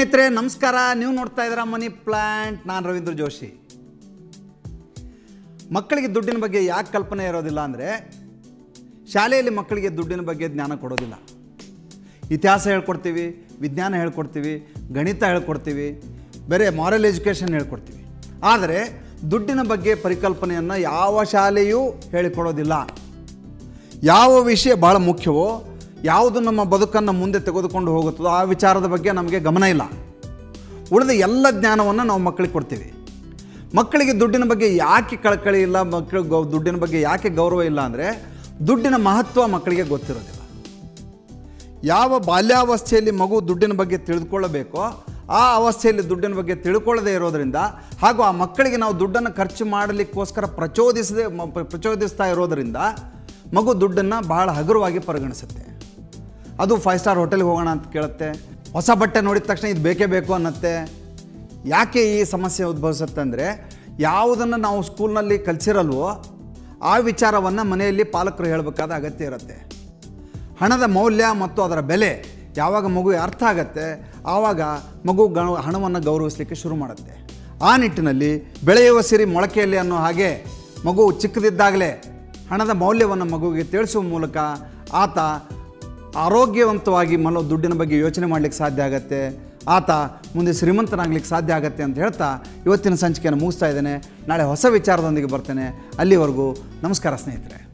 ಸ್ನೇಹಿತರೆ ನಮಸ್ಕಾರ ನೀವು ನೋಡ್ತಾ ಇದ್ದೀರಾ ಮನಿ ಪ್ಲ್ಯಾಂಟ್ ನಾನು ರವೀಂದ್ರ ಜೋಶಿ ಮಕ್ಕಳಿಗೆ ದುಡ್ಡಿನ ಬಗ್ಗೆ ಯಾಕೆ ಕಲ್ಪನೆ ಇರೋದಿಲ್ಲ ಅಂದರೆ ಶಾಲೆಯಲ್ಲಿ ಮಕ್ಕಳಿಗೆ ದುಡ್ಡಿನ ಬಗ್ಗೆ ಜ್ಞಾನ ಕೊಡೋದಿಲ್ಲ ಇತಿಹಾಸ ಹೇಳ್ಕೊಡ್ತೀವಿ ವಿಜ್ಞಾನ ಹೇಳ್ಕೊಡ್ತೀವಿ ಗಣಿತ ಹೇಳ್ಕೊಡ್ತೀವಿ ಬೇರೆ ಮಾರಲ್ ಎಜುಕೇಷನ್ ಹೇಳ್ಕೊಡ್ತೀವಿ ಆದರೆ ದುಡ್ಡಿನ ಬಗ್ಗೆ ಪರಿಕಲ್ಪನೆಯನ್ನು ಯಾವ ಶಾಲೆಯೂ ಹೇಳಿಕೊಡೋದಿಲ್ಲ ಯಾವ ವಿಷಯ ಭಾಳ ಮುಖ್ಯವೋ ಯಾವುದು ನಮ್ಮ ಬದುಕನ್ನು ಮುಂದೆ ತೆಗೆದುಕೊಂಡು ಹೋಗುತ್ತದೋ ಆ ವಿಚಾರದ ಬಗ್ಗೆ ನಮಗೆ ಗಮನ ಇಲ್ಲ ಉಳಿದ ಎಲ್ಲ ಜ್ಞಾನವನ್ನು ನಾವು ಮಕ್ಕಳಿಗೆ ಕೊಡ್ತೀವಿ ಮಕ್ಕಳಿಗೆ ದುಡ್ಡಿನ ಬಗ್ಗೆ ಯಾಕೆ ಕಳಕಳಿ ಇಲ್ಲ ಮಕ್ಕಳು ಗೌ ದುಡ್ಡಿನ ಬಗ್ಗೆ ಯಾಕೆ ಗೌರವ ಇಲ್ಲ ಅಂದರೆ ದುಡ್ಡಿನ ಮಹತ್ವ ಮಕ್ಕಳಿಗೆ ಗೊತ್ತಿರೋದಿಲ್ಲ ಯಾವ ಬಾಲ್ಯಾವಸ್ಥೆಯಲ್ಲಿ ಮಗು ದುಡ್ಡಿನ ಬಗ್ಗೆ ತಿಳಿದುಕೊಳ್ಳಬೇಕೋ ಆ ಅವಸ್ಥೆಯಲ್ಲಿ ದುಡ್ಡಿನ ಬಗ್ಗೆ ತಿಳ್ಕೊಳ್ಳದೇ ಇರೋದರಿಂದ ಹಾಗೂ ಆ ಮಕ್ಕಳಿಗೆ ನಾವು ದುಡ್ಡನ್ನು ಖರ್ಚು ಮಾಡಲಿಕ್ಕೋಸ್ಕರ ಪ್ರಚೋದಿಸದೆ ಮ- ಪ್ರ- ಪ್ರಚೋದಿಸ್ತಾ ಇರೋದರಿಂದ ಮಗು ದುಡ್ಡನ್ನು ಬಹಳ ಹಗುರವಾಗಿ ಪರಿಗಣಿಸುತ್ತೆ ಅದು ಫೈವ್ ಸ್ಟಾರ್ ಹೋಟೆಲ್ಗೆ ಹೋಗೋಣ ಅಂತ ಕೇಳುತ್ತೆ ಹೊಸ ಬಟ್ಟೆ ನೋಡಿದ ತಕ್ಷಣ ಇದು ಬೇಕೇ ಬೇಕು ಅನ್ನತ್ತೆ ಯಾಕೆ ಈ ಸಮಸ್ಯೆ ಉದ್ಭವಿಸುತ್ತೆ ಅಂದರೆ ಯಾವುದನ್ನು ನಾವು ಸ್ಕೂಲ್ನಲ್ಲಿ ಕಲಿಸಿರಲ್ವೋ ಆ ವಿಚಾರವನ್ನು ಮನೆಯಲ್ಲಿ ಪಾಲಕರು ಹೇಳಬೇಕಾದ ಅಗತ್ಯ ಇರುತ್ತೆ ಹಣದ ಮೌಲ್ಯ ಮತ್ತು ಅದರ ಬೆಲೆ ಯಾವಾಗ ಮಗು ಅರ್ಥ ಆಗತ್ತೆ ಆವಾಗ ಮಗು ಗ ಹಣವನ್ನು ಗೌರವಿಸಲಿಕ್ಕೆ ಶುರು ಮಾಡುತ್ತೆ ಆ ನಿಟ್ಟಿನಲ್ಲಿ ಬೆಳೆಯುವ ಸಿರಿ ಮೊಳಕೆಯಲ್ಲಿ ಅನ್ನೋ ಹಾಗೆ ಮಗು ಚಿಕ್ಕದಿದ್ದಾಗಲೇ ಹಣದ ಮೌಲ್ಯವನ್ನು ಮಗುವಿಗೆ ತಿಳಿಸುವ ಮೂಲಕ ಆತ ಆರೋಗ್ಯವಂತವಾಗಿ ಮಲ ದುಡ್ಡಿನ ಬಗ್ಗೆ ಯೋಚನೆ ಮಾಡಲಿಕ್ಕೆ ಸಾಧ್ಯ ಆಗತ್ತೆ ಆತ ಮುಂದೆ ಶ್ರೀಮಂತನಾಗ್ಲಿಕ್ಕೆ ಸಾಧ್ಯ ಆಗತ್ತೆ ಅಂತ ಹೇಳ್ತಾ ಇವತ್ತಿನ ಸಂಚಿಕೆಯನ್ನು ಮುಗಿಸ್ತಾ ಇದ್ದೇನೆ ನಾಳೆ ಹೊಸ ವಿಚಾರದೊಂದಿಗೆ ಬರ್ತೇನೆ ಅಲ್ಲಿವರೆಗೂ ನಮಸ್ಕಾರ ಸ್ನೇಹಿತರೆ